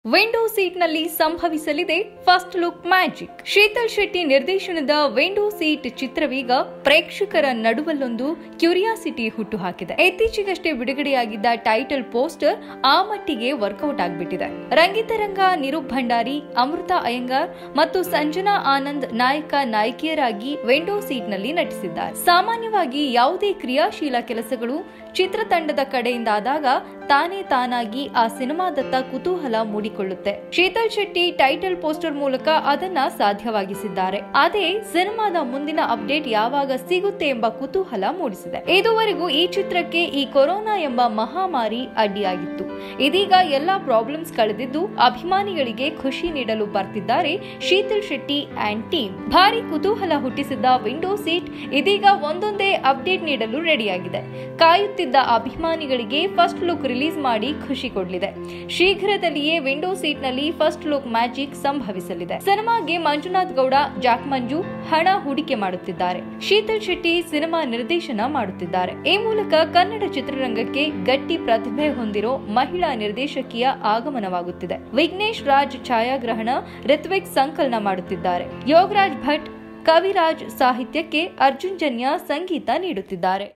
window ಸೀಟ್ನಲ್ಲಿ ಸಂಭವಿಸಲಿದೆ first look magic Sheetal Shetty ನಿರ್ದೇಶನದ ವಿಂಡೋ ಸೀಟ್ ಚಿತ್ರವೀಗ ಪ್ರೇಕ್ಷಕರ ನಡುವಲ್ಲೊಂದು ಕ್ಯೂರಿಯಾಸಿಟಿ ಹುಟ್ಟುಹಾಕಿದೆ ಇತ್ತೀಚೆಗಷ್ಟೇ ಬಿಡುಗಡೆಯಾಗಿದ್ದ ಟೈಟಲ್ ಪೋಸ್ಟರ್ ಆ ಮಟ್ಟಿಗೆ ವರ್ಕೌಟ್ ಆಗ್ಬಿಟ್ಟಿದೆ ರಂಗಿತರಂಗ ನಿರೂಪ್ ಭಂಡಾರಿ ಅಮೃತ ಅಯ್ಯಂಗಾರ್ ಮತ್ತು ಸಂಜನಾ ಆನಂದ್ ನಾಯಕ ನಾಯಕಿಯರಾಗಿ ವಿಂಡೋ ಸೀಟ್ನಲ್ಲಿ ನಟಿಸಿದ್ದಾರೆ ಸಾಮಾನ್ಯವಾಗಿ ಯಾವುದೇ ಕ್ರಿಯಾಶೀಲ ಕೆಲಸಗಳು ಚಿತ್ರತಂಡದ ಕಡೆಯಿಂದಾದಾಗ ತಾನೇ ತಾನಾಗಿ ಆ ಸಿನಿಮಾದತ್ತ ಕುತೂಹಲ ಮೂಡಿಕೊಳ್ಳುತ್ತೆ ಶೀತಲ್ ಶೆಟ್ಟಿ ಟೈಟಲ್ ಪೋಸ್ಟರ್ ಮೂಲಕ ಅದನ್ನ ಸಾಧ್ಯವಾಗಿಸಿದ್ದಾರೆ ಅದೇ ಸಿನಿಮಾದ ಮುಂದಿನ ಅಪ್ಡೇಟ್ ಯಾವಾಗ ಸಿಗುತ್ತೆ ಎಂಬ ಕುತೂಹಲ ಮೂಡಿಸಿದೆ ಇದುವರೆಗೂ ಈ ಚಿತ್ರಕ್ಕೆ ಈ ಕೊರೋನಾ ಎಂಬ ಮಹಾಮಾರಿ ಅಡ್ಡಿಯಾಗಿತ್ತು ಇದೀಗ ಎಲ್ಲಾ ಪ್ರಾಬ್ಲಮ್ಸ್ ಕಳೆದಿದ್ದು ಅಭಿಮಾನಿಗಳಿಗೆ ಖುಷಿ ನೀಡಲು ಬರ್ತಿದ್ದಾರೆ ಶೀತಲ್ ಶೆಟ್ಟಿ ಅಂಡ್ ಟೀಮ್ ಭಾರಿ ಕುತೂಹಲ ಹುಟ್ಟಿಸಿದ್ದ ವಿಂಡೋ ಸೀಟ್ ಇದೀಗ ಒಂದೊಂದೇ ಅಪ್ಡೇಟ್ ನೀಡಲು ರೆಡಿಯಾಗಿದೆ ಕಾಯುತ್ತಿದ್ದ ಅಭಿಮಾನಿಗಳಿಗೆ ಫಸ್ಟ್ ಲುಕ್ ರಿಲೀಸ್ ಮಾಡಿ ಖುಷಿ ಕೊಡಲಿದೆ ಶೀಘ್ರದಲ್ಲಿಯೇ ವಿಂಡೋ ಸೀಟ್ ನಲ್ಲಿ ಫಸ್ಟ್ ಲುಕ್ ಮ್ಯಾಜಿಕ್ ಸಂಭವಿಸಲಿದೆ ಸಿನಿಮಾಗೆ ಮಂಜುನಾಥ್ ಗೌಡ ಜಾಕ್ ಮಂಜು ಹಣ ಹೂಡಿಕೆ ಮಾಡುತ್ತಿದ್ದಾರೆ ಶೀತಲ್ ಶೆಟ್ಟಿ ಸಿನಿಮಾ ನಿರ್ದೇಶನ ಮಾಡುತ್ತಿದ್ದಾರೆ ಈ ಮೂಲಕ ಕನ್ನಡ ಚಿತ್ರರಂಗಕ್ಕೆ ಗಟ್ಟಿ ಪ್ರತಿಭೆ ಹೊಂದಿರೋ ಮಹಿಳಾ ನಿರ್ದೇಶಕಿಯ ಆಗಮನವಾಗುತ್ತಿದೆ ವಿಘ್ನೇಶ್ ರಾಜ್ ಛಾಯಾಗ್ರಹಣ ರಿತ್ವಿಕ್ ಸಂಕಲನ ಮಾಡುತ್ತಿದ್ದಾರೆ ಯೋಗರಾಜ್ ಭಟ್ ಕವಿರಾಜ್ ಸಾಹಿತ್ಯಕ್ಕೆ ಅರ್ಜುನ್ ಜನ್ಯ ಸಂಗೀತ ನೀಡುತ್ತಿದ್ದಾರೆ